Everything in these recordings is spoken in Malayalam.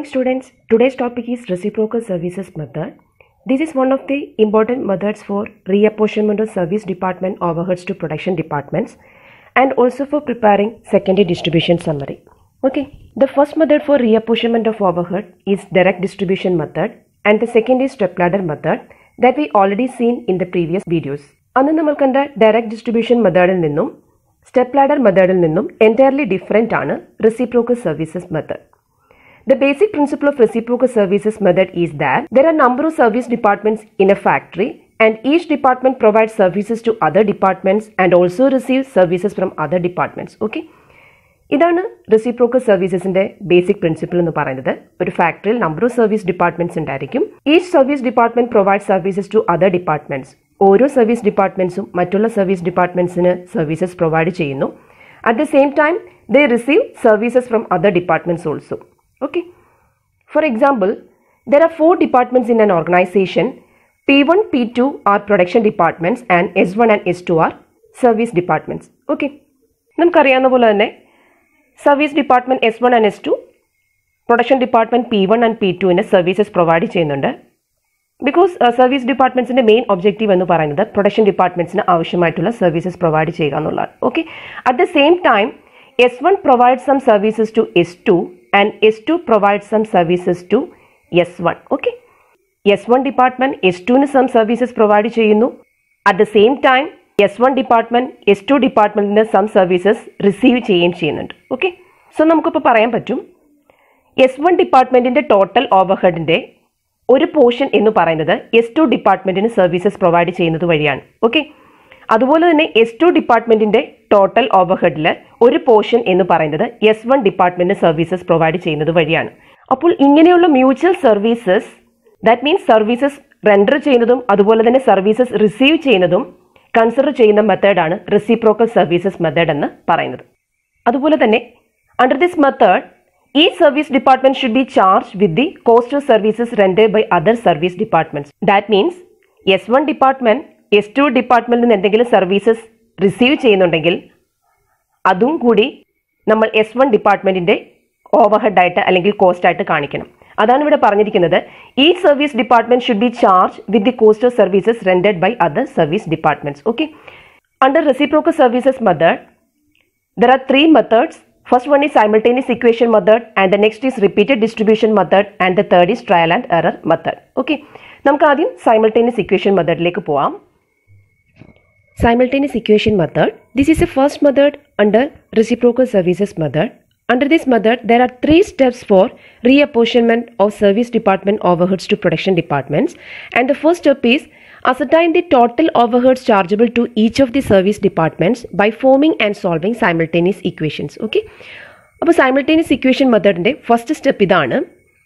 morning students. Today's topic is reciprocal services method. This is one of the important methods for reapportionment of service department overheads to production departments and also for preparing secondary distribution summary. Okay, the first method for reapportionment of overhead is direct distribution method and the second is stepladder method that we already seen in the previous videos. അന്ന് നമ്മൾ കണ്ട ഡയറക്റ്റ് ഡിസ്ട്രിബ്യൂഷൻ മെത്തേഡിൽ നിന്നും സ്റ്റെപ്പ് ലാഡർ മെത്തേഡിൽ നിന്നും എൻറ്റയർലി ഡിഫറെൻ്റ് ആണ് reciprocal services method The basic principle of reciprocal services method is that there are number of service departments in a factory and each department provides services to other departments and also receives services from other departments. Okay? ഇതാണ് റെസിപ്രോക്കൽ സർവീസസിന്റെ ബേസിക് പ്രിൻസിപ്പിൾ എന്ന് പറയുന്നത് ഒരു ഫാക്ടറിയിൽ നമ്പർ ഓഫ് സർവീസ് ഡിപ്പാർട്ട്മെന്റ്സ് ഉണ്ടായിരിക്കും each service department provide services to other departments ഓരോ സർവീസ് ഡിപ്പാർട്ട്മെന്റ്സും മറ്റുള്ള സർവീസ് ഡിപ്പാർട്ട്മെന്റ്സിന് സർവീസസ് പ്രൊവൈഡ് ചെയ്യുന്നു at the same time they receive services from other departments also Okay. For example, there are four departments in an organization. P1, P2 are production departments and S1 and S2 are service departments. Okay. നമുക്കറിയാവുന്ന പോലെ തന്നെ service department S one and S two production department P one and P ടുവിന് സർവീസസ് പ്രൊവൈഡ് ചെയ്യുന്നുണ്ട് ബിക്കോസ് സർവീസ് ഡിപ്പാർട്ട്മെന്റ്സിന്റെ മെയിൻ ഒബ്ജക്റ്റീവ് എന്ന് പറയുന്നത് പ്രൊഡക്ഷൻ ഡിപ്പാർട്ട്മെന്റ്സിന് ആവശ്യമായിട്ടുള്ള സർവീസസ് പ്രൊവൈഡ് ചെയ്യുക എന്നുള്ളതാണ് okay at the same time S one provide some services to S two and S2 provides some services to S1. Okay. S1 department S2 ന് some services provide ചെയ്യുന്നു at the same time S one department S two ഡിപ്പാർട്ട്മെന്റിന് സം സർവീസസ് റിസീവ് ചെയ്യുകയും ചെയ്യുന്നുണ്ട് ഓക്കെ സോ നമുക്കിപ്പോൾ പറയാൻ പറ്റും എസ് വൺ ഡിപ്പാർട്ട്മെന്റിന്റെ ടോട്ടൽ ഓവർഹെഡിന്റെ ഒരു പോർഷൻ എന്ന് പറയുന്നത് എസ് ടു ഡിപ്പാർട്ട്മെന്റിന് സർവീസസ് പ്രൊവൈഡ് ചെയ്യുന്നത് വഴിയാണ് ഓക്കെ അതുപോലെ തന്നെ എസ് ടു ഡിപ്പാർട്ട്മെന്റിന്റെ ടോട്ടൽ ഓവർഹെഡിൽ ഒരു പോർഷൻ എന്ന് പറയുന്നത് എസ് വൺ ഡിപ്പാർട്ട്മെന്റിന് സർവീസസ് പ്രൊവൈഡ് ചെയ്യുന്നത് വഴിയാണ് അപ്പോൾ ഇങ്ങനെയുള്ള mutual services that means services render ചെയ്യുന്നതും അതുപോലെ തന്നെ സർവീസസ് റിസീവ് ചെയ്യുന്നതും കൺസിഡർ ചെയ്യുന്ന മെത്തേഡാണ് റെസിപ്രോക്കൽ സർവീസസ് മെത്തേഡ് എന്ന് പറയുന്നത് അതുപോലെ തന്നെ അണ്ടർ ദിസ് മെത്തേഡ് ഈ service department should be charge with the cost of services rendered by other service departments that means S one department S two ഡിപ്പാർട്ട്മെന്റിൽ നിന്ന് എന്തെങ്കിലും സർവീസസ് റിസീവ് ചെയ്യുന്നുണ്ടെങ്കിൽ അതും കൂടി നമ്മൾ എസ് വൺ ഡിപ്പാർട്ട്മെന്റിന്റെ ഓവർഹെഡ് ആയിട്ട് അല്ലെങ്കിൽ കോസ്റ്റ് ആയിട്ട് കാണിക്കണം അതാണ് ഇവിടെ പറഞ്ഞിരിക്കുന്നത് ഈ service department should be charge with the cost of services rendered by other service departments okay under reciprocal services method there are three methods first one is simultaneous equation method and the next is repeated distribution method and the third is trial and error method okay നമുക്ക് ആദ്യം സൈമിൾട്ടേനിയസ് ഇക്വേഷൻ മെത്തേഡിലേക്ക് പോവാം Simultaneous equation method. This is the first method under reciprocal services method. Under this method, there are three steps for reapportionment of service department overheads to production departments. And the first step is ascertain the total overheads chargeable to each of the service departments by forming and solving simultaneous equations. Okay. അപ്പോൾ സൈമിൾട്ടേനിയസ് ഇക്വേഷൻ മെത്തേഡിൻ്റെ ഫസ്റ്റ് സ്റ്റെപ്പ് ഇതാണ്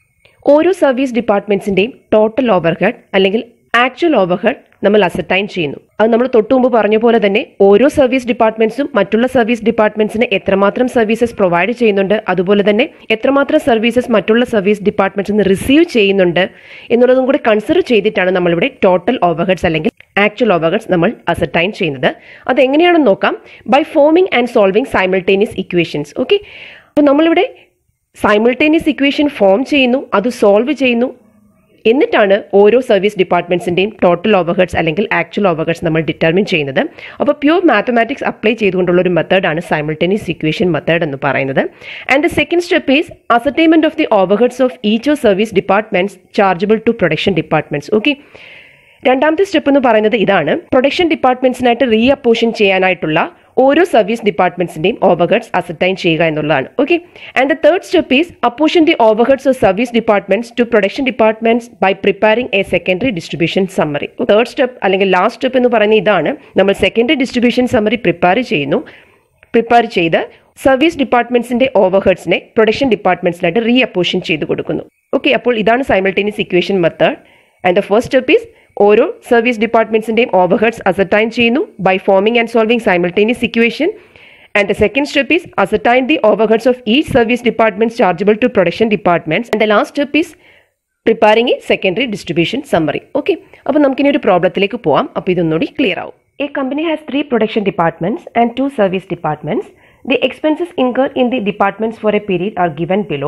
ഓരോ സർവീസ് ഡിപ്പാർട്ട്മെന്റ്സിൻ്റെയും ടോട്ടൽ ഓവർഹെഡ് അല്ലെങ്കിൽ ആക്ച്വൽ ഓവർഹെഡ് നമ്മൾ അസറ്റൈൻ ചെയ്യുന്നു അത് നമ്മൾ തൊട്ടു മുമ്പ് പറഞ്ഞ പോലെ തന്നെ ഓരോ സർവീസ് ഡിപ്പാർട്ട്മെന്റ്സും മറ്റുള്ള സർവീസ് ഡിപ്പാർട്ട്മെന്റ്സിന് എത്രമാത്രം സർവീസസ് പ്രൊവൈഡ് ചെയ്യുന്നുണ്ട് അതുപോലെ തന്നെ എത്രമാത്രം സർവീസസ് മറ്റുള്ള സർവീസ് ഡിപ്പാർട്ട്മെന്റ്സിൽ നിന്ന് റിസീവ് ചെയ്യുന്നുണ്ട് എന്നുള്ളതും കൂടി കൺസിഡർ ചെയ്തിട്ടാണ് നമ്മളിവിടെ ടോട്ടൽ ഓവർഹെഡ്സ് അല്ലെങ്കിൽ ആക്ച്വൽ ഓവർഹെഡ്സ് നമ്മൾ അസറ്റൈൻ ചെയ്യുന്നത് അത് എങ്ങനെയാണെന്ന് നോക്കാം by forming and solving simultaneous equations okay അപ്പോൾ നമ്മളിവിടെ സൈമിൾട്ടേനിയസ് ഇക്വേഷൻ ഫോം ചെയ്യുന്നു അത് സോൾവ് ചെയ്യുന്നു എന്നിട്ടാണ് ഓരോ സർവീസ് ഡിപ്പാർട്ട്മെന്റ്സിന്റെയും ടോട്ടൽ ഓവർഹെഡ്സ് അല്ലെങ്കിൽ ആക്ച്വൽ ഓവർഹെഡ്സ് നമ്മൾ ഡിറ്റർമിൻ ചെയ്യുന്നത് അപ്പോൾ പ്യൂർ മാത്തമാറ്റിക്സ് അപ്ലൈ ചെയ്തുകൊണ്ടുള്ള ഒരു മെത്തേഡാണ് സൈമിൾട്ടേനിയസ് ഇക്വേഷൻ മെത്തേഡ് എന്ന് പറയുന്നത് and the second step is ascertainment of the overheads of each of service departments chargeable to production departments okay രണ്ടാമത്തെ സ്റ്റെപ്പ് എന്ന് പറയുന്നത് ഇതാണ് പ്രൊഡക്ഷൻ ഡിപ്പാർട്ട്മെന്റ്സിനായിട്ട് റീ അപ്പോഷൻ ചെയ്യാനായിട്ടുള്ള ഓരോ സർവീസ് ഡിപ്പാർട്ട്മെന്റ്സിന്റെയും ഓവർഹെഡ്സ് അസറ്റൈൻ ചെയ്യുക എന്നുള്ളതാണ് okay and the third step is apportion the overheads of service departments to production departments by preparing a secondary distribution summary third step അല്ലെങ്കിൽ ലാസ്റ്റ് സ്റ്റെപ്പ് എന്ന് പറയുന്നത് ഇതാണ് നമ്മൾ സെക്കൻഡറി ഡിസ്ട്രിബ്യൂഷൻ സമ്മറി പ്രിപ്പയർ ചെയ്യുന്നു പ്രിപ്പയർ ചെയ്ത് സർവീസ് ഡിപ്പാർട്ട്മെന്റ്സിന്റെ ഓവർഹെഡ്സിനെ പ്രൊഡക്ഷൻ ഡിപ്പാർട്ട്മെന്റ്സിനായിട്ട് റീ അപ്പോഷൻ ചെയ്ത് കൊടുക്കുന്നു ഓക്കെ അപ്പോൾ ഇതാണ് simultaneous equation method and the first step is ഓരോ സർവീസ് ഡിപ്പാർട്ട്മെന്റ്സിന്റെയും ഓവർഹെഡ്സ് അസറ്റൈൻ ചെയ്യുന്നു by forming and solving simultaneous equation and the second step is ascertain the overheads of each service departments chargeable to production departments and the last step is preparing a secondary distribution summary okay അപ്പോൾ നമുക്കിനി ഒരു പ്രോബ്ലത്തിലേക്ക് പോവാം അപ്പോൾ ഇതൊന്നുകൂടി ക്ലിയർ ആവും a company has three production departments and two service departments the expenses incur in the departments for a period are given below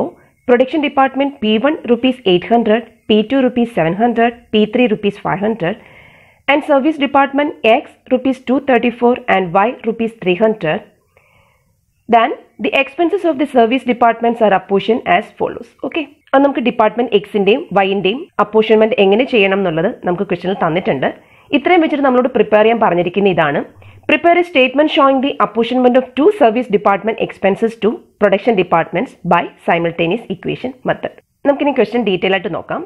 production department P one rupees eight hundred P to rupees seven hundred P three rupees five hundred and service department X rupees two thirty four and Y rupees three hundred than the expenses of the service departments are apportion as follows okay അത് നമുക്ക് ഡിപ്പാർട്ട്മെന്റ് എക്സിന്റെയും വൈന്റെയും അപ്പോഷൻമെന്റ് എങ്ങനെ ചെയ്യണം എന്നുള്ളത് നമുക്ക് ക്വസ്റ്റനിൽ തന്നിട്ടുണ്ട് ഇത്രയും വെച്ചിട്ട് നമ്മളോട് പ്രിപ്പയർ ചെയ്യാൻ പറഞ്ഞിരിക്കുന്ന ഇതാണ് prepare a statement showing the apportionment of two service department expenses to production departments by simultaneous equation method നമുക്കിനി ക്വസ്റ്റൻ ഡീറ്റെയിൽ ആയിട്ട് നോക്കാം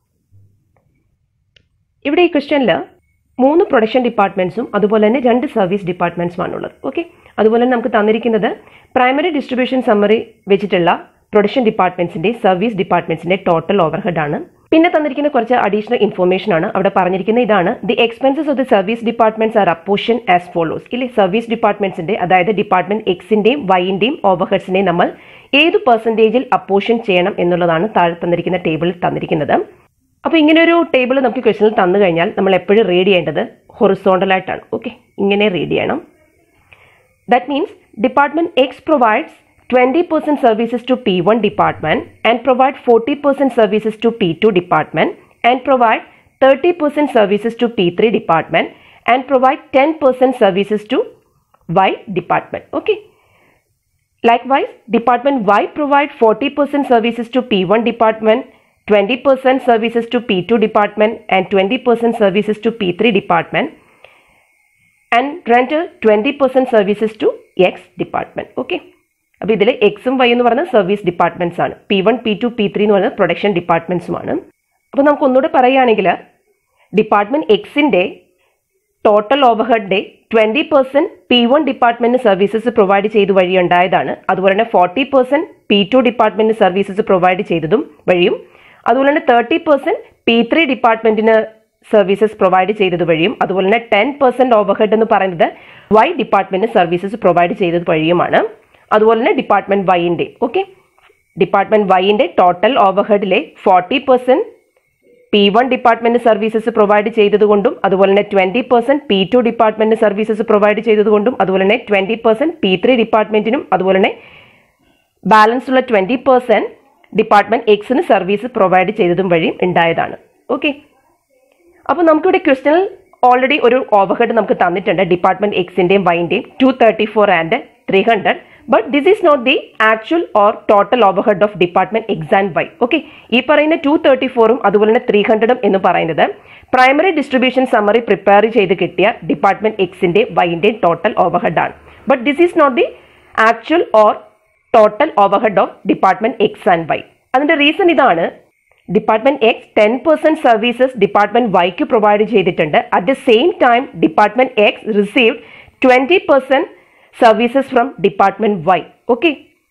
ഇവിടെ ഈ ക്വസ്റ്റനിൽ മൂന്ന് പ്രൊഡക്ഷൻ ഡിപ്പാർട്ട്മെന്റ്സും അതുപോലെ തന്നെ രണ്ട് സർവീസ് ഡിപ്പാർട്ട്മെന്റ്സുമാണ് ഉള്ളത് ഓക്കെ അതുപോലെ തന്നെ നമുക്ക് തന്നിരിക്കുന്നത് പ്രൈമറി ഡിസ്ട്രിബ്യൂഷൻ സമ്മറി വെച്ചിട്ടുള്ള പ്രൊഡക്ഷൻ ഡിപ്പാർട്ട്മെന്റ്സിന്റെ സർവീസ് ഡിപ്പാർട്ട്മെന്റ്സിന്റെ ടോട്ടൽ ഓവർഹെഡ് ആണ് പിന്നെ തന്നിരിക്കുന്ന കുറച്ച് അഡീഷണൽ ഇൻഫർമേഷൻ ആണ് അവിടെ പറഞ്ഞിരിക്കുന്ന ഇതാണ് the expenses of the service departments are apportion as follows ഇല്ലേ സർവീസ് ഡിപ്പാർട്ട്മെന്റ്സിന്റെ അതായത് ഡിപ്പാർട്ട്മെന്റ് എക്സിന്റെയും വൈന്റെയും ഓവർഹെഡ്സിനെയും നമ്മൾ ഏത് പെർസെന്റേജിൽ അപ്പോഷൻ ചെയ്യണം എന്നുള്ളതാണ് താഴെ തന്നിരിക്കുന്ന ടേബിളിൽ തന്നിരിക്കുന്നത് അപ്പോൾ ഇങ്ങനെ ഒരു ടേബിൾ നമുക്ക് ക്വസ്റ്റനിൽ തന്നു കഴിഞ്ഞാൽ നമ്മൾ എപ്പോഴും റീഡ് ചെയ്യേണ്ടത് ഹൊറിസോണ്ടൽ ആയിട്ടാണ് ഓക്കെ ഇങ്ങനെ റീഡ് ചെയ്യണം that means department X provides twenty percent services to P one department and provide forty percent services to P two department and provide thirty percent services to P three department and provide ten percent services to Y department okay Likewise, Department Y provide 40% services to P1 department, 20% services to P2 department and 20% services to P3 department and render 20% services to X department. Okay. അപ്പോൾ ഇതിൽ എക്സും വൈ എന്ന് പറയുന്നത് സർവീസ് ഡിപ്പാർട്ട്മെന്റ്സ് ആണ് P one P two P three എന്ന് പറയുന്നത് പ്രൊഡക്ഷൻ ഡിപ്പാർട്ട്മെന്റ്സുമാണ് അപ്പോൾ നമുക്ക് ഒന്നുകൂടെ പറയുകയാണെങ്കിൽ ഡിപ്പാർട്ട്മെന്റ് എക്സിന്റെ ടോട്ടൽ ഓവർഹെഡിന്റെ ട്വന്റി പെർസെന്റ് പി വൺ ഡിപ്പാർട്ട്മെന്റിന് സർവീസസ് പ്രൊവൈഡ് ചെയ്ത് വഴി ഉണ്ടായതാണ് അതുപോലെ തന്നെ ഫോർട്ടി പെർസെന്റ് പി ടു ഡിപ്പാർട്ട്മെന്റിന് സർവീസസ് പ്രൊവൈഡ് ചെയ്തതും വഴിയും അതുപോലെ തന്നെ തേർട്ടി പെർസെന്റ് പി ത്രീ ഡിപ്പാർട്ട്മെന്റിന് സർവീസസ് പ്രൊവൈഡ് ചെയ്തത് വഴിയും അതുപോലെ തന്നെ ടെൻ പെർസെന്റ് ഓവർഹെഡ് എന്ന് പറയുന്നത് വൈ ഡിപ്പാർട്ട്മെന്റിന് സർവീസസ് പ്രൊവൈഡ് ചെയ്തത് വഴിയുമാണ് അതുപോലെ തന്നെ ഡിപ്പാർട്ട്മെന്റ് വൈൻ്റെ ഓക്കെ ഡിപ്പാർട്ട്മെന്റ് വൈൻ്റെ ടോട്ടൽ ഓവർഹെഡിലെ forty percent P one department services provide ചെയ്തതുകൊണ്ടും അതുപോലെ തന്നെ twenty percent P two department services provide ചെയ്തതുകൊണ്ടും അതുപോലെ തന്നെ ട്വന്റി പെർസെന്റ് പി ത്രീ ഡിപ്പാർട്ട്മെന്റിനും അതുപോലെ തന്നെ ബാലൻസ് ഉള്ള ട്വന്റി പെർസെന്റ് ഡിപ്പാർട്ട്മെന്റ് എക്സിന് സർവീസ് പ്രൊവൈഡ് ചെയ്തതും വഴിയും ഉണ്ടായതാണ് ഓക്കെ അപ്പോൾ നമുക്കിവിടെ ക്വസ്റ്റനിൽ ഓൾറെഡി ഒരു ഓവർഹെഡ് നമുക്ക് തന്നിട്ടുണ്ട് ഡിപ്പാർട്ട്മെന്റ് എക്സിന്റെയും വൈന്റെയും two thirty four and three hundred but this is not the actual or total overhead of department X and Y okay ഈ പറയുന്ന ടു തേർട്ടി ഫോറും അതുപോലെ തന്നെ ത്രീ ഹൺഡ്രഡും എന്ന് പറയുന്നത് പ്രൈമറി ഡിസ്ട്രിബ്യൂഷൻ സമ്മറി പ്രിപ്പയർ ചെയ്ത് കിട്ടിയ ഡിപ്പാർട്ട്മെന്റ് എക്സിന്റെ വൈന്റെയും ടോട്ടൽ ഓവർഹെഡ് ആണ് but this is not the actual or total overhead of department X and Y അതിന്റെ റീസൺ ഇതാണ് department X ten percent services department വൈക്ക് പ്രൊവൈഡ് ചെയ്തിട്ടുണ്ട് at the same time department X received twenty percent services from department Y okay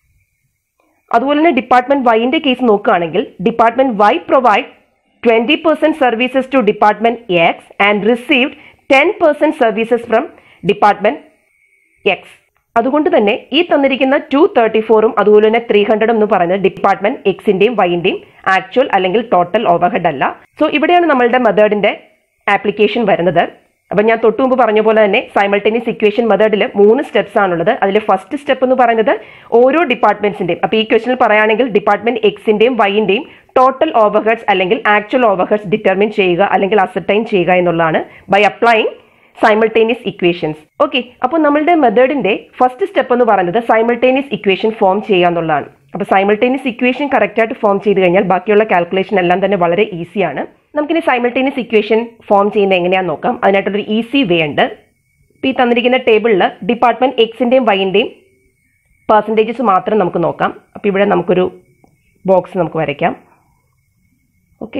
അതുപോലെ തന്നെ ഡിപ്പാർട്ട്മെന്റ് വൈന്റെ കേസ് നോക്കുകയാണെങ്കിൽ department Y provide twenty percent services to department X and received ten percent services from department X അതുകൊണ്ട് തന്നെ ഈ തന്നിരിക്കുന്ന ടു തേർട്ടി ഫോറും അതുപോലെ തന്നെ ത്രീ ഹൺഡ്രഡും എന്ന് പറയുന്നത് ഡിപ്പാർട്ട്മെന്റ് എക്സിന്റെയും വൈന്റെയും ആക്ച്വൽ അല്ലെങ്കിൽ ടോട്ടൽ ഓവർഹെഡ് അല്ല സോ ഇവിടെയാണ് നമ്മളുടെ മെത്തേഡിന്റെ ആപ്ലിക്കേഷൻ വരുന്നത് അപ്പൊ ഞാൻ തൊട്ടു മുമ്പ് പറഞ്ഞ പോലെ തന്നെ സൈമൾട്ടേനിയസ് ഇക്വേഷൻ മെത്തേഡിൽ മൂന്ന് സ്റ്റെപ്സ് ആണുള്ളത് അതിൽ ഫസ്റ്റ് സ്റ്റെപ്പ് എന്ന് പറയുന്നത് ഓരോ ഡിപ്പാർട്ട്മെന്റ്സിന്റെയും അപ്പൊ ഈ ക്വസ്റ്റിൽ പറയുകയാണെങ്കിൽ ഡിപ്പാർട്ട്മെന്റ് എക്സിന്റെയും വൈന്റെയും ടോട്ടൽ ഓവർഹെഡ്സ് അല്ലെങ്കിൽ ആക്ച്വൽ ഓവർഹെഡ്സ് ഡിറ്റർമിൻ ചെയ്യുക അല്ലെങ്കിൽ അസർട്ടൈൻ ചെയ്യുക എന്നുള്ളതാണ് by applying simultaneous equations okay അപ്പോൾ നമ്മളുടെ മെത്തേഡിന്റെ ഫസ്റ്റ് സ്റ്റെപ്പ് എന്ന് പറയുന്നത് സൈമൾട്ടേനിയസ് ഇക്വേഷൻ ഫോം ചെയ്യുക എന്നുള്ളതാണ് അപ്പോൾ സൈമൾട്ടേനിയസ് ഇക്വേഷൻ കറക്റ്റ് ആയിട്ട് ഫോം ചെയ്ത് കഴിഞ്ഞാൽ ബാക്കിയുള്ള കാൽക്കുലേഷൻ എല്ലാം തന്നെ വളരെ ഈസിയാണ് നമുക്കിനി സൈമൾട്ടേനിയസ് ഇക്വേഷൻ ഫോം ചെയ്യുന്നത് എങ്ങനെയാണെന്ന് നോക്കാം അതിനായിട്ടൊരു ഈസി വേ ഉണ്ട് ഇപ്പോൾ ഈ തന്നിരിക്കുന്ന ടേബിളിൽ ഡിപ്പാർട്ട്മെന്റ് എക്സിന്റെയും വൈന്റെയും പെർസെൻറ്റേജസ് മാത്രം നമുക്ക് നോക്കാം അപ്പോൾ ഇവിടെ നമുക്കൊരു ബോക്സ് നമുക്ക് വരയ്ക്കാം ഓക്കെ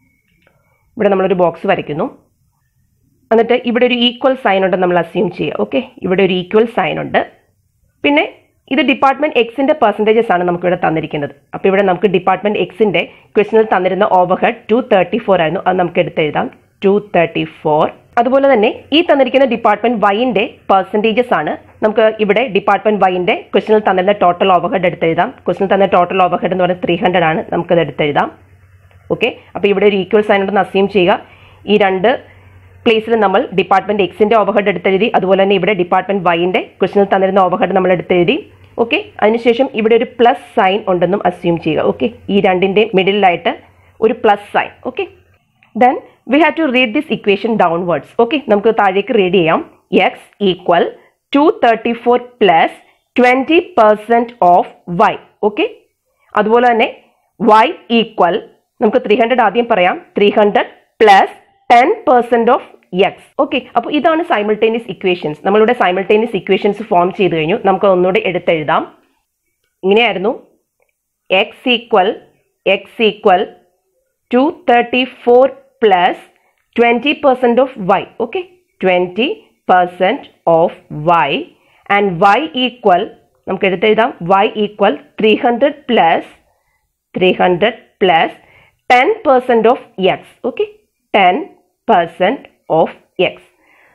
ഇവിടെ നമ്മളൊരു ബോക്സ് വരയ്ക്കുന്നു എന്നിട്ട് ഇവിടെ ഒരു ഈക്വൽ സൈൻ ഉണ്ട് നമ്മൾ അസ്യൂം ചെയ്യുക ഓക്കെ ഇവിടെ ഒരു ഈക്വൽ സൈൻ ഉണ്ട് പിന്നെ ഇത് ഡിപ്പാർട്ട്മെന്റ് എക്സിന്റെ പെർസെൻറ്റേജസ് ആണ് നമുക്ക് ഇവിടെ തന്നിരിക്കുന്നത് അപ്പോൾ ഇവിടെ നമുക്ക് ഡിപ്പാർട്ട്മെന്റ് എക്സിന്റെ ക്വസ്റ്റിനിൽ തന്നിരുന്ന ഓവർഹെഡ് ടു തേർട്ടി ഫോർ ആയിരുന്നു അത് നമുക്ക് എടുത്തെഴുതാം ടു തേർട്ടി ഫോർ അതുപോലെ തന്നെ ഈ തന്നിരിക്കുന്ന ഡിപ്പാർട്ട്മെന്റ് വൈന്റെ പെർസെൻറ്റേജസ് ആണ് നമുക്ക് ഇവിടെ ഡിപ്പാർട്ട്മെന്റ് വൈന്റെ ക്വസ്റ്റിനിൽ തന്നിരുന്ന ടോട്ടൽ ഓവർഹെഡ് എടുത്തെഴുതാം ക്വസ്റ്റിനിൽ തന്ന ടോട്ടൽ ഓവർഹെഡ് എന്ന് പറയുന്നത് ത്രീ ഹൺഡ്രഡ് ആണ് നമുക്കത് എടുത്തെഴുതാം ഓക്കെ അപ്പോൾ ഇവിടെ ഒരു ഈക്വൽ സൈൻ ഉണ്ടെന്ന് അസ്യൂം ചെയ്യുക ഈ രണ്ട് പ്ലേസിൽ നമ്മൾ ഡിപ്പാർട്ട്മെന്റ് എക്സിന്റെ ഓവർഹെഡ് എടുത്തെഴുതി അതുപോലെ തന്നെ ഇവിടെ ഡിപ്പാർട്ട്മെന്റ് വൈന്റെ ക്വസ്റ്റിനിൽ തന്നിരുന്ന ഓവർഹെഡ് നമ്മൾ എടുത്തെഴുതി ഓക്കെ അതിനുശേഷം ഇവിടെ ഒരു പ്ലസ് സൈൻ ഉണ്ടെന്നും അസ്യൂം ചെയ്യുക ഓക്കെ ഈ രണ്ടിൻ്റെ മിഡിലായിട്ട് ഒരു plus sign okay then we have to read this equation downwards okay നമുക്ക് താഴേക്ക് റീഡ് ചെയ്യാം X equal two thirty four plus twenty percent of Y okay അതുപോലെ തന്നെ വൈ ഈക്വൽ നമുക്ക് ത്രീ ഹൺഡ്രഡ് ആദ്യം പറയാം three hundred plus ten percent of X okay അപ്പോൾ ഇതാണ് സൈമിൾട്ടേനിയസ് ഇക്വേഷൻസ് നമ്മളിവിടെ സൈമിൾട്ടേനിയസ് ഇക്വേഷൻസ് ഫോം ചെയ്ത് കഴിഞ്ഞു നമുക്ക് ഒന്നുകൂടെ എടുത്തെഴുതാം ഇങ്ങനെയായിരുന്നു X equal X equal two thirty four plus twenty percent of Y okay twenty percent of Y and Y equal നമുക്ക് എടുത്തെഴുതാം Y equal three hundred plus three hundred plus ten percent of X okay ten percent of X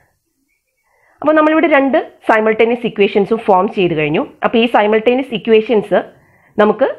അപ്പോൾ നമ്മളിവിടെ രണ്ട് സൈമൾട്ടേനിയസ് ഇക്വേഷൻസും ഫോം ചെയ്ത് കഴിഞ്ഞു അപ്പോൾ ഈ സൈമൾട്ടേനിയസ് ഇക്വേഷൻസ് നമുക്ക്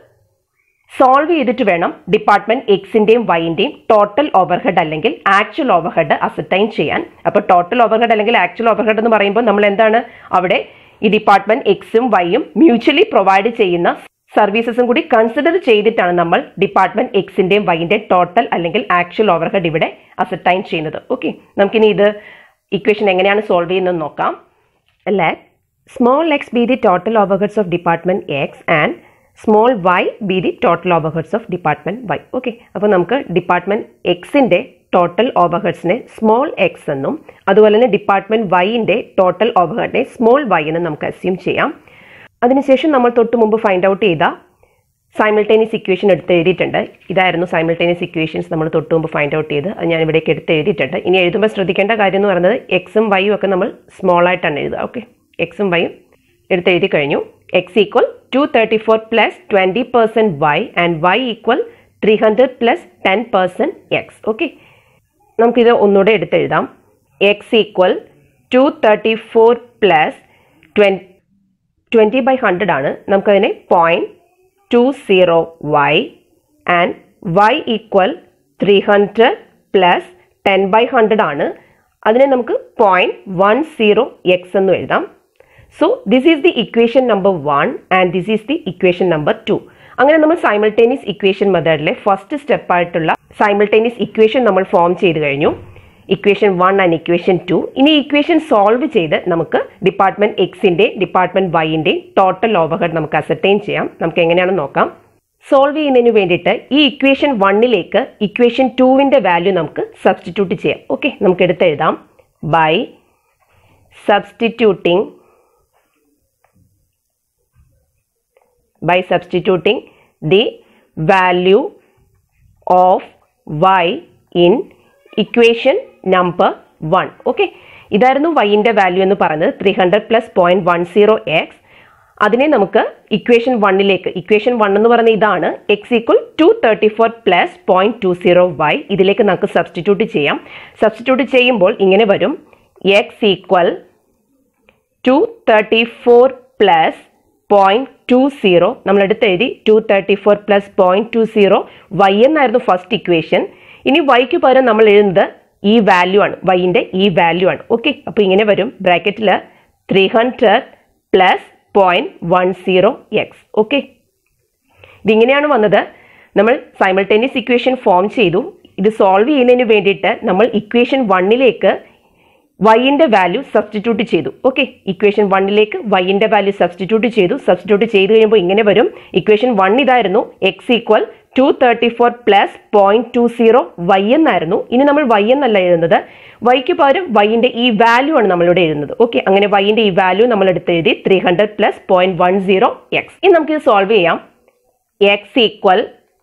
സോൾവ് ചെയ്തിട്ട് വേണം ഡിപ്പാർട്ട്മെന്റ് എക്സിന്റെയും വൈന്റെയും ടോട്ടൽ ഓവർഹെഡ് അല്ലെങ്കിൽ ആക്ച്വൽ ഓവർഹെഡ് അസറ്റൈൻ ചെയ്യാൻ അപ്പോൾ ടോട്ടൽ ഓവർഹെഡ് അല്ലെങ്കിൽ ആക്ച്വൽ ഓവർഹെഡ് എന്ന് പറയുമ്പോൾ നമ്മൾ എന്താണ് അവിടെ ഈ ഡിപ്പാർട്ട്മെന്റ് എക്സും വൈയും മ്യൂച്വലി പ്രൊവൈഡ് ചെയ്യുന്ന സർവീസസും കൂടി കൺസിഡർ ചെയ്തിട്ടാണ് നമ്മൾ ഡിപ്പാർട്ട്മെന്റ് എക്സിന്റെയും വൈന്റെയും ടോട്ടൽ അല്ലെങ്കിൽ ആക്ച്വൽ ഓവർഹെഡ് ഇവിടെ അസറ്റൈൻ ചെയ്യുന്നത് ഓക്കെ നമുക്കിനി ഇത് ഇക്വേഷൻ എങ്ങനെയാണ് സോൾവ് ചെയ്യുന്നത് നോക്കാം let small X be the total overheads of department X and small Y be the total overheads of department Y okay അപ്പോൾ നമുക്ക് ഡിപ്പാർട്ട്മെന്റ് എക്സിന്റെ ടോട്ടൽ ഓവർഹെഡ്സിനെ സ്മോൾ എക്സ് എന്നും അതുപോലെ തന്നെ ഡിപ്പാർട്ട്മെന്റ് വൈൻ്റെ ടോട്ടൽ ഓവർഹെഡിനെ സ്മോൾ വൈ എന്നും നമുക്ക് അസ്യൂം ചെയ്യാം അതിനുശേഷം നമ്മൾ തൊട്ട് മുമ്പ് ഫൈൻഡ് ഔട്ട് ചെയ്ത സൈമിൾട്ടേനിയസ് ഇക്വേഷൻ എടുത്ത് എഴുതിയിട്ടുണ്ട് ഇതായിരുന്നു സൈമിൾട്ടേനിയസ് ഇക്വേഷൻസ് നമ്മൾ തൊട്ട് മുമ്പ് ഫൈൻഡ് ഔട്ട് ചെയ്ത് അത് ഞാൻ ഇവിടേക്ക് എടുത്ത് എഴുതിയിട്ടുണ്ട് ഇനി എഴുതുമ്പോൾ ശ്രദ്ധിക്കേണ്ട കാര്യം എന്ന് പറയുന്നത് എക്സും വൈയും ഒക്കെ നമ്മൾ സ്മോൾ ആയിട്ടാണ് എഴുതുക ഓക്കെ എക്സും വൈയും എടുത്ത് എഴുതി കഴിഞ്ഞു X equal two thirty four plus twenty percent Y and Y equal three hundred plus ten percent X okay നമുക്കിത് ഒന്നുകൂടെ എടുത്തെഴുതാം X equal two thirty four plus twen twenty by hundred ആണ് നമുക്കതിനെ point two zero Y and Y equal three hundred plus ten by hundred ആണ് അതിനെ നമുക്ക് പോയിൻറ്റ് വൺ സീറോ എക്സ് എന്ന് എഴുതാം so this is the equation number one and this is the equation number two അങ്ങനെ നമ്മൾ സൈമിൾട്ടേനിയസ് ഇക്വേഷൻ മെത്തേഡിലെ ഫസ്റ്റ് സ്റ്റെപ്പായിട്ടുള്ള സൈമിൾട്ടേനിയസ് ഇക്വേഷൻ നമ്മൾ ഫോം ചെയ്ത് കഴിഞ്ഞു equation one and equation two ഇനി ഇക്വേഷൻ സോൾവ് ചെയ്ത് നമുക്ക് ഡിപ്പാർട്ട്മെന്റ് എക്സിന്റെ ഡിപ്പാർട്ട്മെന്റ് വൈൻ്റെ ടോട്ടൽ ഓവർഹെഡ് നമുക്ക് അസർട്ടൈൻ ചെയ്യാം നമുക്ക് എങ്ങനെയാണെന്ന് നോക്കാം സോൾവ് ചെയ്യുന്നതിന് വേണ്ടിയിട്ട് ഈ ഇക്വേഷൻ വണ്ണിലേക്ക് ഇക്വേഷൻ ടുവിൻ്റെ വാല്യൂ നമുക്ക് സബ്സ്റ്റിറ്റ്യൂട്ട് ചെയ്യാം ഓക്കെ നമുക്ക് എടുത്തെഴുതാം by substituting by substituting the value of y in equation number 1 okay ഇതായിരുന്നു വൈൻ്റെ വാല്യൂ എന്ന് പറയുന്നത് three hundred plus point one zero x അതിനെ നമുക്ക് ഇക്വേഷൻ വണ്ണിലേക്ക് ഇക്വേഷൻ വൺ എന്ന് പറയുന്നത് ഇതാണ് x equal two thirty four plus point two zero y ഇതിലേക്ക് നമുക്ക് സബ്സ്റ്റിറ്റ്യൂട്ട് ചെയ്യാം സബ്സ്റ്റിറ്റ്യൂട്ട് ചെയ്യുമ്പോൾ ഇങ്ങനെ വരും x equal two thirty four plus point two zero നമ്മൾ എടുത്ത് എഴുതി two thirty four plus point two zero y എന്നായിരുന്നു ഫസ്റ്റ് ഇക്വേഷൻ ഇനി വൈക്ക് പകരം നമ്മൾ എഴുതുന്നത് ഈ വാല്യൂ ആണ് വൈൻ്റെ ഈ വാല്യൂ ആണ് ഓക്കെ അപ്പോൾ ഇങ്ങനെ വരും ബ്രാക്കറ്റിൽ three hundred plus point one zero x okay ഇതിങ്ങനെയാണ് വന്നത് നമ്മൾ സൈമൾട്ടേനിയസ് ഇക്വേഷൻ ഫോം ചെയ്തു ഇത് സോൾവ് ചെയ്യുന്നതിന് വേണ്ടിയിട്ട് നമ്മൾ ഇക്വേഷൻ വണ്ണിലേക്ക് വൈൻ്റെ വാല്യൂ സബ്സ്റ്റിറ്റ്യൂട്ട് ചെയ്തു ഓക്കെ ഇക്വേഷൻ വണ്ണിലേക്ക് വൈൻ്റെ വാല്യൂ സബ്സ്റ്റിറ്റ്യൂട്ട് ചെയ്തു സബ്സ്റ്റിറ്റ്യൂട്ട് ചെയ്ത് കഴിയുമ്പോൾ ഇങ്ങനെ വരും ഇക്വേഷൻ വൺ ഇതായിരുന്നു x equal two thirty four plus point two zero y എന്നായിരുന്നു ഇനി നമ്മൾ വൈ എന്നല്ല എഴുതുന്നത് വൈക്ക് പകരം വൈൻ്റെ ഈ വാല്യൂ ആണ് നമ്മളിവിടെ എഴുതുന്നത് ഓക്കെ അങ്ങനെ വൈൻ്റെ ഈ വാല്യൂ നമ്മൾ എടുത്ത് എഴുതി three hundred plus point one zero x ഇനി നമുക്കിത് സോൾവ് ചെയ്യാം X equal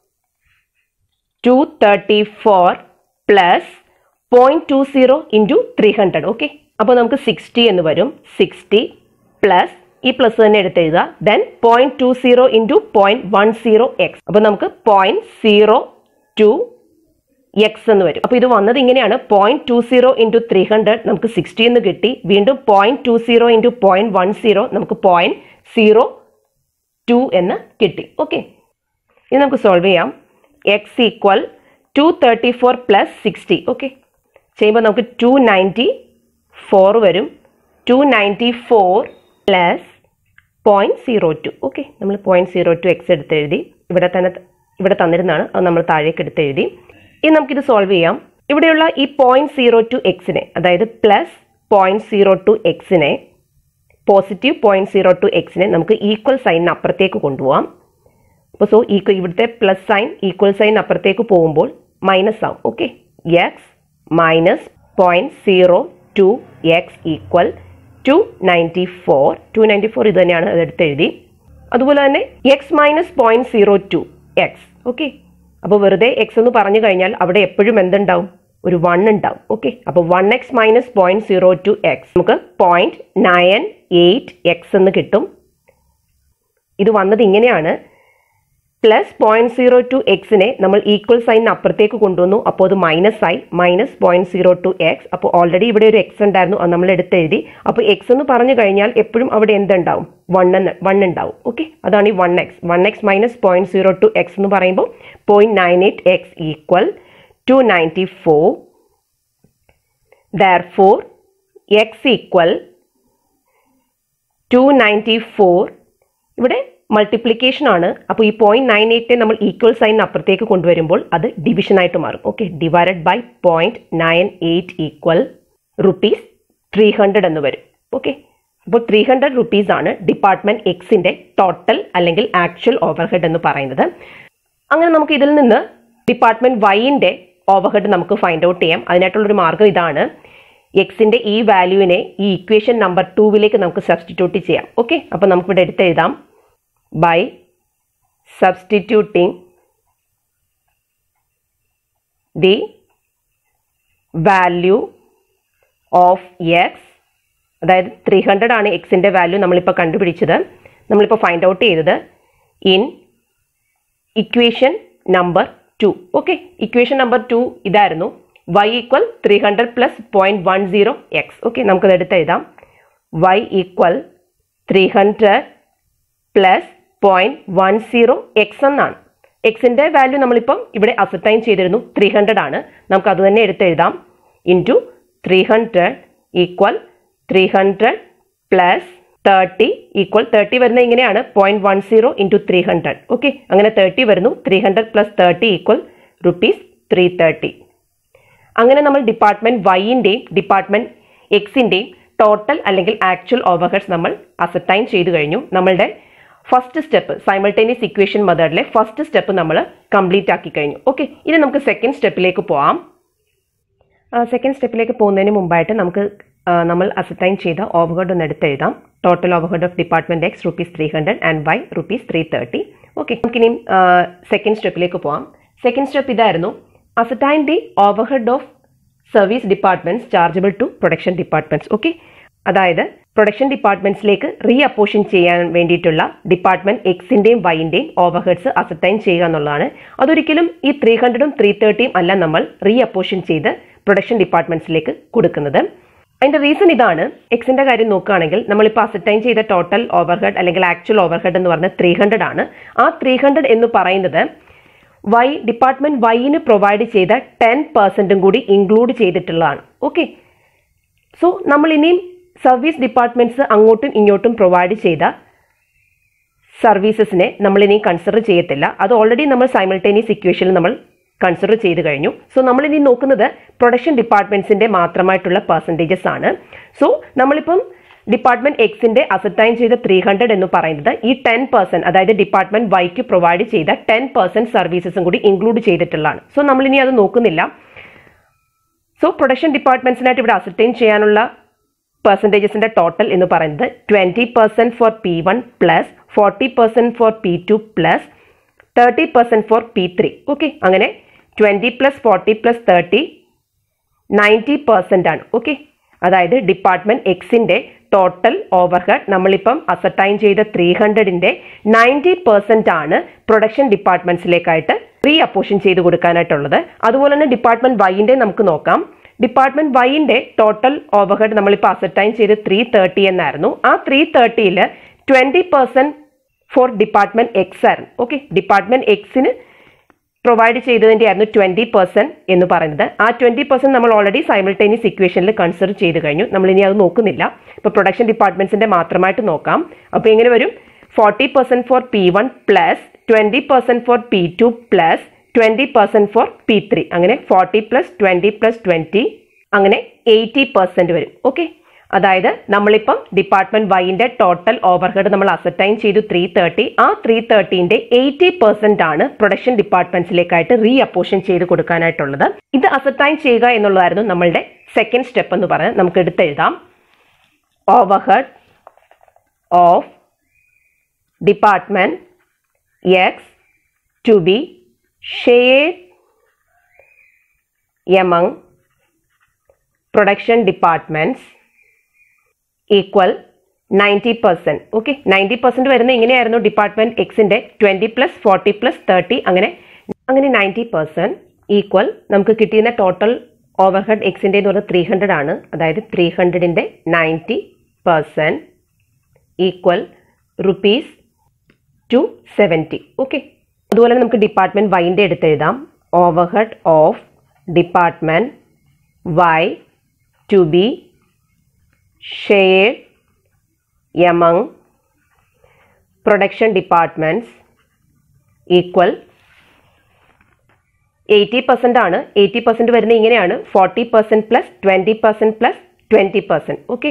two thirty four plus point two zero into three hundred okay അപ്പോൾ നമുക്ക് സിക്സ്റ്റി എന്ന് വരും സിക്സ്റ്റി പ്ലസ് ഈ പ്ലസ് തന്നെ എടുത്ത് എഴുതുക then point two zero into point one zero x അപ്പോൾ നമുക്ക് പോയിന്റ് സീറോ ടു എക്സ് എന്ന് വരും അപ്പോൾ ഇത് വന്നത് ഇങ്ങനെയാണ് point two zero into three hundred നമുക്ക് സിക്സ്റ്റി എന്ന് കിട്ടി വീണ്ടും point two zero into point one zero നമുക്ക് പോയിന്റ് സീറോ ടു എന്ന് കിട്ടി ഓക്കെ ഇനി നമുക്ക് സോൾവ് ചെയ്യാം X equal two thirty four plus sixty okay ചെയ്യുമ്പോൾ നമുക്ക് ടു നയൻറ്റി ഫോർ വരും two ninety four plus point zero two okay നമ്മൾ പോയിന്റ് സീറോ ടു എക്സ് എടുത്ത് എഴുതി ഇവിടെ തന്നെ ഇവിടെ തന്നിരുന്നതാണ് അത് നമ്മൾ താഴേക്ക് എടുത്ത് എഴുതി ഇനി നമുക്കിത് സോൾവ് ചെയ്യാം ഇവിടെയുള്ള ഈ പോയിന്റ് സീറോ ടു എക്സിനെ അതായത് പ്ലസ് പോയിന്റ് സീറോ ടു എക്സിനെ പോസിറ്റീവ് പോയിന്റ് സീറോ ടു എക്സിനെ നമുക്ക് ഈക്വൽ സൈനിന് അപ്പുറത്തേക്ക് കൊണ്ടുപോകാം അപ്പോൾ സോ ഈക്വൽ ഇവിടുത്തെ പ്ലസ് സൈൻ ഈക്വൽ സൈൻ അപ്പുറത്തേക്ക് പോകുമ്പോൾ മൈനസ് ആവും okay x minus point zero two x equal two ninety four two ninety four ഇത് തന്നെയാണ് അതെടുത്ത് എഴുതി അതുപോലെ തന്നെ x minus point zero two x okay അപ്പോൾ വെറുതെ എക്സ് എന്ന് പറഞ്ഞു കഴിഞ്ഞാൽ അവിടെ എപ്പോഴും എന്തുണ്ടാവും ഒരു വൺ ഉണ്ടാവും ഓക്കെ അപ്പോൾ one x minus point zero two x നമുക്ക് പോയിന്റ് നയൻ എയ്റ്റ് എക്സ് എന്ന് കിട്ടും ഇത് വന്നത് ഇങ്ങനെയാണ് പ്ലസ് പോയിന്റ് സീറോ ടു എക്സിനെ നമ്മൾ ഈക്വൽ സൈൻ അപ്പുറത്തേക്ക് കൊണ്ടുവന്നു അപ്പോൾ അത് മൈനസ് ആയി minus point zero two x അപ്പോൾ ഓൾറെഡി ഇവിടെ ഒരു എക്സ് ഉണ്ടായിരുന്നു അത് നമ്മൾ എടുത്തെഴുതി അപ്പോൾ എക്സ് എന്ന് പറഞ്ഞു കഴിഞ്ഞാൽ എപ്പോഴും അവിടെ എന്തുണ്ടാവും വൺ എന്ന് വൺ ഉണ്ടാവും ഓക്കെ അതാണ് ഈ one x one x minus point zero two x എന്ന് പറയുമ്പോൾ point nine eight x equal two ninety four therefore x equal two ninety four ഇവിടെ മൾട്ടിപ്ലിക്കേഷൻ ആണ് അപ്പോൾ ഈ പോയിന്റ് നയൻ എയ്റ്റിനെ നമ്മൾ ഈക്വൽ സൈൻ അപ്പുറത്തേക്ക് കൊണ്ടുവരുമ്പോൾ അത് ഡിവിഷൻ ആയിട്ട് മാറും okay divided by point nine eight equal rupees three hundred എന്ന് വരും ഓക്കെ അപ്പോൾ ത്രീ ഹൺഡ്രഡ് റുപ്പീസ് ആണ് ഡിപ്പാർട്ട്മെന്റ് എക്സിന്റെ ടോട്ടൽ അല്ലെങ്കിൽ ആക്ച്വൽ ഓവർഹെഡ് എന്ന് പറയുന്നത് അങ്ങനെ നമുക്ക് ഇതിൽ നിന്ന് ഡിപ്പാർട്ട്മെന്റ് വൈൻ്റെ ഓവർഹെഡ് നമുക്ക് ഫൈൻഡ് ഔട്ട് ചെയ്യാം അതിനായിട്ടുള്ളൊരു മാർഗ്ഗം ഇതാണ് എക്സിന്റെ ഈ വാല്യൂവിനെ ഈ ഇക്വേഷൻ നമ്പർ ടൂവിലേക്ക് നമുക്ക് സബ്സ്റ്റിറ്റ്യൂട്ട് ചെയ്യാം ഓക്കെ അപ്പോൾ നമുക്കിവിടെ എടുത്ത് എഴുതാം by substituting the value of x അതായത് ത്രീ ഹൺഡ്രഡ് ആണ് എക്സിൻ്റെ വാല്യൂ നമ്മളിപ്പോൾ കണ്ടുപിടിച്ചത് നമ്മളിപ്പോൾ ഫൈൻഡ് ഔട്ട് ചെയ്തത് in equation number two okay equation number two ഇതായിരുന്നു y equal three hundred plus point one zero x okay നമുക്കത് എടുത്ത് എഴുതാം y equal three hundred plus point one zero x എന്നാണ് എക്സിന്റെ വാല്യൂ നമ്മളിപ്പം ഇവിടെ അസറ്റൈൻ ചെയ്തിരുന്നു ത്രീ ഹൺഡ്രഡ് ആണ് നമുക്ക് അത് തന്നെ എടുത്തെഴുതാം into three hundred equal three hundred plus thirty equal thirty വരുന്നത് ഇങ്ങനെയാണ് point one zero into three hundred okay അങ്ങനെ തേർട്ടി വരുന്നു three hundred plus thirty equal rupees three thirty അങ്ങനെ നമ്മൾ ഡിപ്പാർട്ട്മെന്റ് വൈൻ്റെയും ഡിപ്പാർട്ട്മെന്റ് എക്സിൻ്റെയും ടോട്ടൽ അല്ലെങ്കിൽ ആക്ച്വൽ ഓവർഹെഡ്സ് നമ്മൾ അസറ്റൈൻ ചെയ്തു കഴിഞ്ഞു നമ്മളുടെ ഫസ്റ്റ് സ്റ്റെപ്പ് സൈമൾട്ടേനിയസ് ഇക്വേഷൻ മെത്തേഡിലെ ഫസ്റ്റ് സ്റ്റെപ്പ് നമ്മൾ കംപ്ലീറ്റ് ആക്കി കഴിഞ്ഞു ഓക്കെ ഇനി നമുക്ക് സെക്കൻഡ് സ്റ്റെപ്പിലേക്ക് പോവാം സെക്കൻഡ് സ്റ്റെപ്പിലേക്ക് പോകുന്നതിന് മുമ്പായിട്ട് നമുക്ക് ആ, നമ്മൾ അസറ്റൈൻ ചെയ്ത ഓവർഹെഡ് ഒന്ന് എടുത്ത് എഴുതാം total overhead of department X rupees three hundred and Y rupees three thirty okay നമുക്കിനി സെക്കൻഡ് സ്റ്റെപ്പിലേക്ക് പോവാം സെക്കൻഡ് സ്റ്റെപ്പ് ഇതായിരുന്നു ascertain the overhead of service departments chargeable to production departments okay അതായത് പ്രൊഡക്ഷൻ ഡിപ്പാർട്ട്മെന്റ്സിലേക്ക് റീ അപ്പോഷൻ ചെയ്യാൻ വേണ്ടിയിട്ടുള്ള ഡിപ്പാർട്ട്മെന്റ് എക്സിന്റെയും വൈന്റെയും ഓവർഹെഡ്സ് അസറ്റൈൻ ചെയ്യുക എന്നുള്ളതാണ് അതൊരിക്കലും ഈ ത്രീ ഹൺഡ്രഡും ത്രീ തേർട്ടിയും അല്ല നമ്മൾ റീ അപ്പോഷൻ ചെയ്ത് പ്രൊഡക്ഷൻ ഡിപ്പാർട്ട്മെന്റ്സിലേക്ക് കൊടുക്കുന്നത് അതിന്റെ റീസൺ ഇതാണ് എക്സിന്റെ കാര്യം നോക്കുകയാണെങ്കിൽ നമ്മളിപ്പോൾ അസറ്റൈൻ ചെയ്ത ടോട്ടൽ ഓവർഹെഡ് അല്ലെങ്കിൽ ആക്ച്വൽ ഓവർഹെഡ് എന്ന് പറഞ്ഞാൽ ത്രീ ഹൺഡ്രഡ് ആണ് ആ ത്രീ ഹൺഡ്രഡ് എന്ന് പറയുന്നത് വൈ ഡിപ്പാർട്ട്മെന്റ് വൈന് പ്രൊവൈഡ് ചെയ്ത ടെൻ പെർസെന്റും കൂടി ഇൻക്ലൂഡ് ചെയ്തിട്ടുള്ളതാണ് ഓക്കെ സോ നമ്മൾ ഇനിയും സർവീസ് ഡിപ്പാർട്ട്മെന്റ്സ് അങ്ങോട്ടും ഇങ്ങോട്ടും പ്രൊവൈഡ് ചെയ്ത സർവീസസിനെ നമ്മൾ ഇനി കൺസിഡർ ചെയ്യത്തില്ല അത് ഓൾറെഡി നമ്മൾ സൈമിൾട്ടേനിയസ് ഇക്വേഷനിൽ നമ്മൾ കൺസിഡർ ചെയ്ത് കഴിഞ്ഞു സോ നമ്മൾ ഇനി നോക്കുന്നത് പ്രൊഡക്ഷൻ ഡിപ്പാർട്ട്മെന്റ്സിന്റെ മാത്രമായിട്ടുള്ള പെർസെൻറ്റേജസ് ആണ് സോ നമ്മളിപ്പം ഡിപ്പാർട്ട്മെന്റ് എക്സിന്റെ അസറ്റൈൻ ചെയ്ത ത്രീ ഹൺഡ്രഡ് എന്ന് പറയുന്നത് ഈ ടെൻ പെർസെന്റ് അതായത് ഡിപ്പാർട്ട്മെന്റ് വൈക്ക് പ്രൊവൈഡ് ചെയ്ത ടെൻ പെർസെന്റ് സർവീസസും കൂടി ഇൻക്ലൂഡ് ചെയ്തിട്ടുള്ളതാണ് സോ നമ്മൾ ഇനി അത് നോക്കുന്നില്ല സോ പ്രൊഡക്ഷൻ ഡിപ്പാർട്ട്മെന്റ്സിനായിട്ട് ഇവിടെ അസറ്റൈൻ ചെയ്യാനുള്ള പെർസെൻറ്റേജസിന്റെ ടോട്ടൽ എന്ന് പറയുന്നത് twenty percent for P one plus forty percent for P two plus thirty percent for P three okay അങ്ങനെ twenty plus forty plus thirty ninety percent ആണ് ഓക്കെ അതായത് ഡിപ്പാർട്ട്മെന്റ് എക്സിന്റെ ടോട്ടൽ ഓവർഹെഡ് നമ്മളിപ്പം അസറ്റൈൻ ചെയ്ത ത്രീ ഹൺഡ്രഡിന്റെ നയൻറ്റി പെർസെന്റ് ആണ് പ്രൊഡക്ഷൻ ഡിപ്പാർട്ട്മെന്റ്സിലേക്കായിട്ട് റീ അപ്പോഷൻ ചെയ്ത് കൊടുക്കാനായിട്ടുള്ളത് അതുപോലെ തന്നെ ഡിപ്പാർട്ട്മെന്റ് വൈൻ്റെ നമുക്ക് നോക്കാം ഡിപ്പാർട്ട്മെന്റ് വൈൻ്റെ ടോട്ടൽ ഓവർഹെഡ് നമ്മളിപ്പോൾ അസറ്റൈൻ ചെയ്ത് ത്രീ തേർട്ടി എന്നായിരുന്നു ആ three തേർട്ടിയിൽ twenty percent for department x ആയിരുന്നു ഓക്കെ ഡിപ്പാർട്ട്മെന്റ് എക്സിന് പ്രൊവൈഡ് ചെയ്തതിൻ്റെ ആയിരുന്നു ട്വൻറ്റി പെർസെൻറ്റ് എന്ന് പറയുന്നത് ആ ട്വൻറ്റി പെർസെൻറ്റ് നമ്മൾ ഓൾറെഡി സൈമിൾട്ടേനിയസ് ഇക്വേഷനിൽ കൺസിഡർ ചെയ്ത് കഴിഞ്ഞു നമ്മൾ ഇനി അത് നോക്കുന്നില്ല ഇപ്പോൾ പ്രൊഡക്ഷൻ ഡിപ്പാർട്ട്മെന്റ്സിന്റെ മാത്രമായിട്ട് നോക്കാം അപ്പോൾ എങ്ങനെ വരും forty percent for P one plus twenty percent for P two plus twenty percent for P three അങ്ങനെ forty plus twenty plus twenty അങ്ങനെ എയ്റ്റി പെർസെൻറ്റ് വരും ഓക്കെ അതായത് നമ്മളിപ്പം ഡിപ്പാർട്ട്മെന്റ് വൈൻ്റെ ടോട്ടൽ ഓവർഹെഡ് നമ്മൾ അസറ്റൈൻ ചെയ്തു ത്രീ തേർട്ടി ആ ത്രീ തേർട്ടീൻ്റെ എയ്റ്റി പെർസെന്റ് ആണ് പ്രൊഡക്ഷൻ ഡിപ്പാർട്ട്മെന്റ്സിലേക്കായിട്ട് റീ അപ്പോഷൻ ചെയ്ത് കൊടുക്കാനായിട്ടുള്ളത് ഇത് അസറ്റൈൻ ചെയ്യുക എന്നുള്ളതായിരുന്നു നമ്മളുടെ സെക്കൻഡ് സ്റ്റെപ്പ് എന്ന് പറഞ്ഞ് നമുക്ക് എടുത്തെഴുതാം overhead of department x to be shared among production departments equal ninety percent okay ninety percent വരുന്ന ഇങ്ങനെയായിരുന്നു ഡിപ്പാർട്ട്മെന്റ് എക്സിന്റെ twenty plus forty plus thirty അങ്ങനെ അങ്ങനെ നയൻറ്റി പെർസെൻറ്റ് ഈക്വൽ നമുക്ക് കിട്ടിയുന്ന ടോട്ടൽ ഓവർഹെഡ് എക്സിൻ്റെ എന്ന് പറഞ്ഞാൽ ത്രീ ഹൺഡ്രഡ് ആണ് അതായത് ത്രീ ഹൺഡ്രഡിൻ്റെ ninety percent equal rupees two seventy okay അതുപോലെ നമുക്ക് ഡിപ്പാർട്ട്മെന്റ് വൈൻ്റെ എടുത്ത് എഴുതാം overhead of department y to be shared among production departments equal eighty percent ആണ് എയ്റ്റി പെർസെൻറ്റ് വരുന്ന ഇങ്ങനെയാണ് forty percent plus twenty percent plus twenty percent okay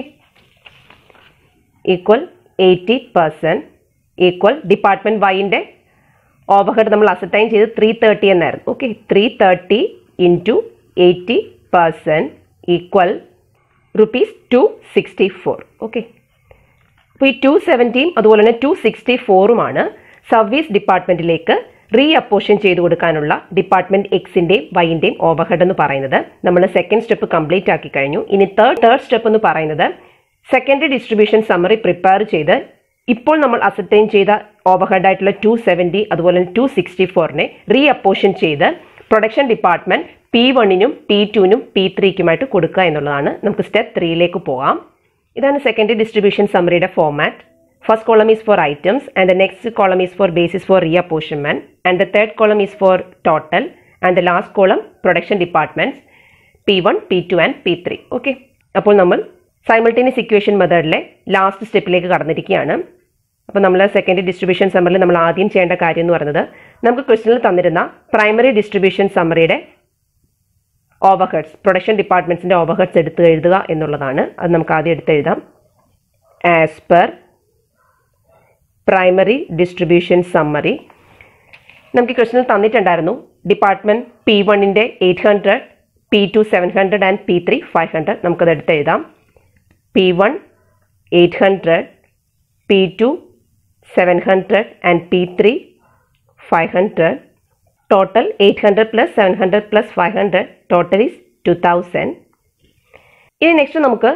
equal eighty percent equal department വൈൻ്റെ ഓവർഹെഡ് നമ്മൾ അസറ്റൈൻ ചെയ്ത് ത്രീ തേർട്ടി എന്നായിരുന്നു okay three thirty into eighty percent equal rupees two sixty four okay അപ്പോൾ ഈ ടു സെവൻറ്റിയും അതുപോലെ തന്നെ ടു സിക്സ്റ്റി ഫോറുമാണ് സർവീസ് ഡിപ്പാർട്ട്മെന്റിലേക്ക് റീ അപ്പോഷൻ ചെയ്തു കൊടുക്കാനുള്ള ഡിപ്പാർട്ട്മെന്റ് എക്സിന്റെയും വൈൻ്റെയും ഓവർഹെഡ് എന്ന് പറയുന്നത് നമ്മൾ സെക്കൻഡ് സ്റ്റെപ്പ് കംപ്ലീറ്റ് ആക്കി കഴിഞ്ഞു ഇനി തേർഡ് തേർഡ് സ്റ്റെപ്പ് എന്ന് പറയുന്നത് സെക്കൻഡറി ഡിസ്ട്രിബ്യൂഷൻ സമ്മറി പ്രിപ്പയർ ചെയ്ത് ഇപ്പോൾ നമ്മൾ അസറ്റൈൻ ചെയ്ത ഓവർഹെഡ് ആയിട്ടുള്ള ടു സെവൻറ്റി അതുപോലെ തന്നെ ടു സിക്സ്റ്റി ഫോറിനെ റീ അപ്പോഷൻ ചെയ്ത് പ്രൊഡക്ഷൻ ഡിപ്പാർട്ട്മെന്റ് പി വണ്ണിനും പി ടുവിനും പി ത്രീക്കുമായിട്ട് കൊടുക്കുക എന്നുള്ളതാണ് നമുക്ക് സ്റ്റെപ്പ് ത്രീയിലേക്ക് പോകാം ഇതാണ് സെക്കൻഡറി ഡിസ്ട്രിബ്യൂഷൻ സമ്മറിയുടെ format first column is for items and the next column is for basis for reapportionment and the third column is for total and the last column production departments P one P two and P three okay അപ്പോൾ നമ്മൾ സൈമിൾട്ടേനിയസ് ഇക്വേഷൻ മെത്തേഡിലെ ലാസ്റ്റ് സ്റ്റെപ്പിലേക്ക് കടന്നിരിക്കുകയാണ് അപ്പോൾ നമ്മൾ സെക്കൻഡറി ഡിസ്ട്രിബ്യൂഷൻ സമ്മറിൽ നമ്മൾ ആദ്യം ചെയ്യേണ്ട കാര്യം എന്ന് പറയുന്നത് നമുക്ക് ക്വസ്റ്റനിൽ തന്നിരുന്ന പ്രൈമറി ഡിസ്ട്രിബ്യൂഷൻ സമ്മറിയുടെ ഓവർഹെഡ്സ് പ്രൊഡക്ഷൻ ഡിപ്പാർട്ട്മെന്റ്സിന്റെ ഓവർഹെഡ്സ് എടുത്ത് എഴുതുക എന്നുള്ളതാണ് അത് നമുക്ക് ആദ്യം എടുത്ത് എഴുതാം as per primary distribution summary നമുക്ക് ക്വസ്റ്റനിൽ തന്നിട്ടുണ്ടായിരുന്നു ഡിപ്പാർട്ട്മെന്റ് പി വണ്ണിൻ്റെ eight hundred P two seven hundred and P three five hundred നമുക്കത് എടുത്ത് എഴുതാം P one eight hundred P two seven hundred and P three five hundred total 800 plus 700 plus 500 total is 2000 ഇനി നെക്സ്റ്റ് നമുക്ക്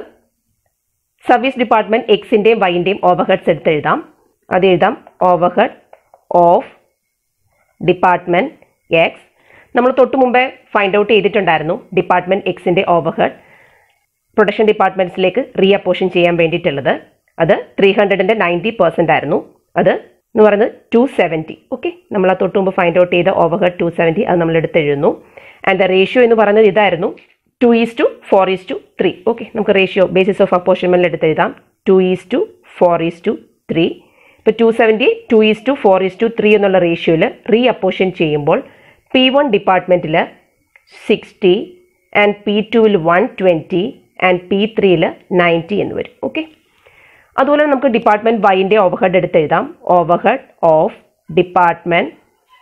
സർവീസ് ഡിപ്പാർട്ട്മെന്റ് എക്സിന്റെയും വൈൻ്റെയും ഓവർഹെഡ്സ് എടുത്ത് എഴുതാം അത് എഴുതാം ഓവർഹെഡ് ഓഫ് ഡിപ്പാർട്ട്മെന്റ് എക്സ് നമ്മൾ തൊട്ട് മുമ്പേ ഫൈൻഡ് ഔട്ട് ചെയ്തിട്ടുണ്ടായിരുന്നു ഡിപ്പാർട്ട്മെന്റ് എക്സിന്റെ ഓവർഹെഡ് പ്രൊഡക്ഷൻ ഡിപ്പാർട്ട്മെന്റ്സിലേക്ക് റീ അപ്പോഷൻ ചെയ്യാൻ വേണ്ടിയിട്ടുള്ളത് അത് ത്രീ ഹൺഡ്രഡിന്റെ നയൻറ്റി പെർസെന്റ് ആയിരുന്നു അത് എന്ന് പറയുന്നത് ടു സെവൻറ്റി ഓക്കെ നമ്മൾ ആ തൊട്ട് മുമ്പ് ഫൈൻഡ് ഔട്ട് ചെയ്ത ഓവർഹെഡ് ടു സെവൻറ്റി അത് നമ്മൾ എടുത്ത് എഴുതുന്നു ആൻഡ് ദ റേഷ്യോ എന്ന് പറയുന്നത് ഇതായിരുന്നു two is to four is to three okay നമുക്ക് റേഷ്യോ ബേസിസ് ഓഫ് അപ്പോർഷൻമെന്റിൽ എടുത്ത് എഴുതാം two is to four is to three ഇപ്പോൾ two seventy two is to four is to three എന്നുള്ള റേഷ്യോയിൽ റീ അപ്പോഷൻ ചെയ്യുമ്പോൾ പി വൺ ഡിപ്പാർട്ട്മെൻറ്റിൽ സിക്സ്റ്റി ആൻഡ് പി ടുവിൽ വൺ ട്വൻറ്റി ആൻഡ് പി ത്രീയിൽ നയൻറ്റി എന്ന് വരും ഓക്കെ അതുപോലെ നമുക്ക് ഡിപ്പാർട്ട്മെന്റ് വൈൻ്റെ ഓവർഹെഡ് എടുത്ത് എഴുതാം ഓവർഹെഡ് ഓഫ് ഡിപ്പാർട്ട്മെന്റ്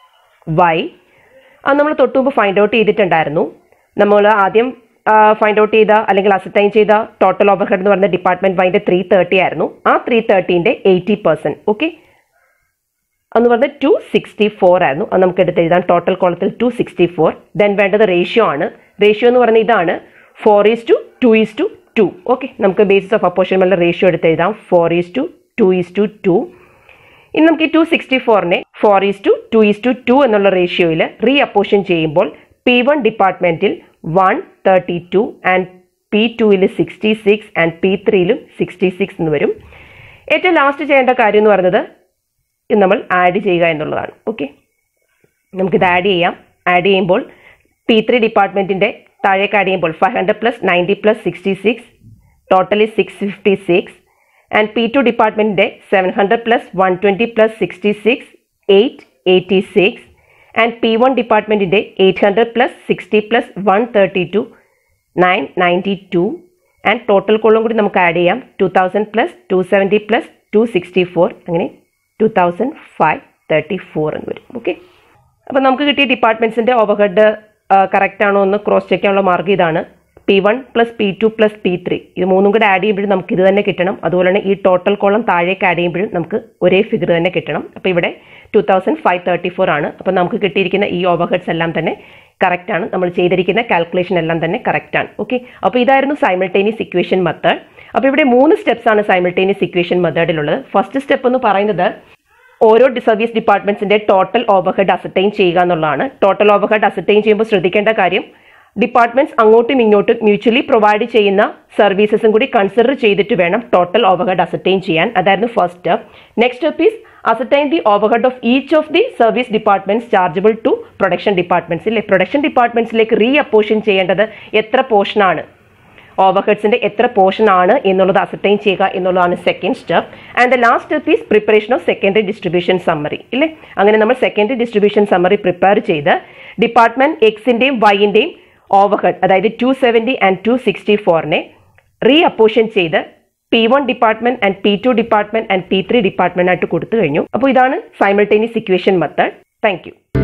വൈ അത് നമ്മൾ തൊട്ടുമുമ്പ് ഫൈൻഡ് ഔട്ട് ചെയ്തിട്ടുണ്ടായിരുന്നു നമ്മൾ ആദ്യം ഫൈൻഡ് ഔട്ട് ചെയ്ത അല്ലെങ്കിൽ അസറ്റൈൻ ചെയ്ത ടോട്ടൽ ഓവർഹെഡ് എന്ന് പറയുന്ന ഡിപ്പാർട്ട്മെന്റ് വൈൻ്റെ ത്രീ തേർട്ടി ആയിരുന്നു ആ ത്രീ തേർട്ടീൻ്റെ എയ്റ്റി പെർസെൻറ്റ് ഓക്കെ എന്ന് പറഞ്ഞത് ടു സിക്സ്റ്റി ഫോർ ആയിരുന്നു അത് നമുക്ക് എടുത്ത് എഴുതാം ടോട്ടൽ കോളത്തിൽ ടു സിക്സ്റ്റി ഫോർ ദെൻ വേണ്ടത് റേഷ്യോ ആണ് റേഷ്യോ എന്ന് പറയുന്നത് ഇതാണ് four is to two is to two okay നമുക്ക് ബേസിസ് ഓഫ് അപ്പോർഷൻമെന്റിലെ റേഷ്യോ എടുത്ത് എഴുതാം four is to two is to two ഇനി നമുക്ക് ഈ ടു സിക്സ്റ്റി ഫോറിനെ four is to two is to two എന്നുള്ള റേഷ്യോയിൽ റീ അപ്പോഷൻ ചെയ്യുമ്പോൾ പി വൺ ഡിപ്പാർട്ട്മെന്റിൽ one thirty two and P ടുവിൽ സിക്സ്റ്റി സിക്സ് ആൻഡ് പി ത്രീയിലും സിക്സ്റ്റി സിക്സ് എന്ന് വരും ഏറ്റവും ലാസ്റ്റ് ചെയ്യേണ്ട കാര്യം എന്ന് പറയുന്നത് ഇത് നമ്മൾ ആഡ് ചെയ്യുക എന്നുള്ളതാണ് ഓക്കെ നമുക്കിത് ആഡ് ചെയ്യാം ആഡ് ചെയ്യുമ്പോൾ പി ത്രീ ഡിപ്പാർട്ട്മെൻറ്റിൻ്റെ താഴേക്ക് ആഡ് ചെയ്യുമ്പോൾ five hundred plus ninety plus sixty six totally six fifty six and P two ഡിപ്പാർട്ട്മെൻറ്റിൻ്റെ seven hundred plus one twenty plus sixty six eight eighty six and P one ഡിപ്പാർട്ട്മെൻറ്റിൻ്റെ eight hundred plus sixty plus one thirty two nine ninety two and total കോളും കൂടി നമുക്ക് ആഡ് ചെയ്യാം two thousand plus two seventy plus two sixty four അങ്ങനെ two thousand five thirty four എന്ന് വരും ഓക്കെ അപ്പോൾ നമുക്ക് കിട്ടിയ ഡിപ്പാർട്ട്മെൻറ്റ്സിൻ്റെ ഓവർഹെഡ് കറക്റ്റ് ആണോ എന്ന് ക്രോസ് ചെക്ക് ചെയ്യാനുള്ള മാർഗ്ഗം ഇതാണ് P one plus P two plus P three ഇത് മൂന്നും കൂടെ ആഡ് ചെയ്യുമ്പോഴും നമുക്ക് ഇത് തന്നെ കിട്ടണം അതുപോലെ തന്നെ ഈ ടോട്ടൽ കോളം താഴേക്ക് ആഡ് ചെയ്യുമ്പോഴും നമുക്ക് ഒരേ ഫിഗർ തന്നെ കിട്ടണം അപ്പോൾ ഇവിടെ two thousand five thirty four ആണ് അപ്പോൾ നമുക്ക് കിട്ടിയിരിക്കുന്ന ഈ ഓവർഹെഡ്സ് എല്ലാം തന്നെ കറക്റ്റ് ആണ് നമ്മൾ ചെയ്തിരിക്കുന്ന കാൽക്കുലേഷൻ എല്ലാം തന്നെ കറക്റ്റ് ആണ് ഓക്കെ അപ്പോൾ ഇതായിരുന്നു സൈമിൾട്ടേനിയസ് ഇക്വേഷൻ മെത്തേഡ് അപ്പോൾ ഇവിടെ മൂന്ന് സ്റ്റെപ്സ് ആണ് സൈമിൾട്ടേനിയസ് ഇക്വേഷൻ മെത്തേഡിലുള്ളത് ഫസ്റ്റ് സ്റ്റെപ്പ് എന്ന് പറയുന്നത് ഓരോ സർവീസ് ഡിപ്പാർട്ട്മെന്റ്സിന്റെ ടോട്ടൽ ഓവർഹെഡ് അസറ്റൈൻ ചെയ്യുക എന്നുള്ളതാണ് ടോട്ടൽ ഓവർഹെഡ് അസറ്റൈൻ ചെയ്യുമ്പോൾ ശ്രദ്ധിക്കേണ്ട കാര്യം ഡിപ്പാർട്ട്മെന്റ്സ് അങ്ങോട്ടും ഇങ്ങോട്ടും മ്യൂച്വലി പ്രൊവൈഡ് ചെയ്യുന്ന സർവീസസും കൂടി കൺസിഡർ ചെയ്തിട്ട് വേണം ടോട്ടൽ ഓവർഹെഡ് അസറ്റൈൻ ചെയ്യാൻ അതായിരുന്നു first step next step is ascertain the overhead of each of the service departments chargeable to production departments ഇല്ലേ പ്രൊഡക്ഷൻ ഡിപ്പാർട്ട്മെന്റ്സിലേക്ക് റീ അപ്പോഷൻ ചെയ്യേണ്ടത് എത്ര പോർഷനാണ് ഓവർഹെഡ്സിന്റെ എത്ര പോർഷൻ ആണ് എന്നുള്ളത് അസറ്റൈൻ ചെയ്യുക എന്നുള്ളതാണ് second step and the last step is preparation of secondary distribution summary ഇല്ലേ അങ്ങനെ നമ്മൾ സെക്കൻഡറി ഡിസ്ട്രിബ്യൂഷൻ സമ്മറി പ്രിപ്പയർ ചെയ്ത് ഡിപ്പാർട്ട്മെന്റ് എക്സിന്റെയും വൈന്റെയും ഓവർഹെഡ് അതായത് two seventy and two sixty ഫോറിനെ റീ അപ്പോഷൻ ചെയ്ത് P one department and P two department and P three department ആയിട്ട് കൊടുത്തു കഴിഞ്ഞു അപ്പോൾ ഇതാണ് simultaneous equation method thank U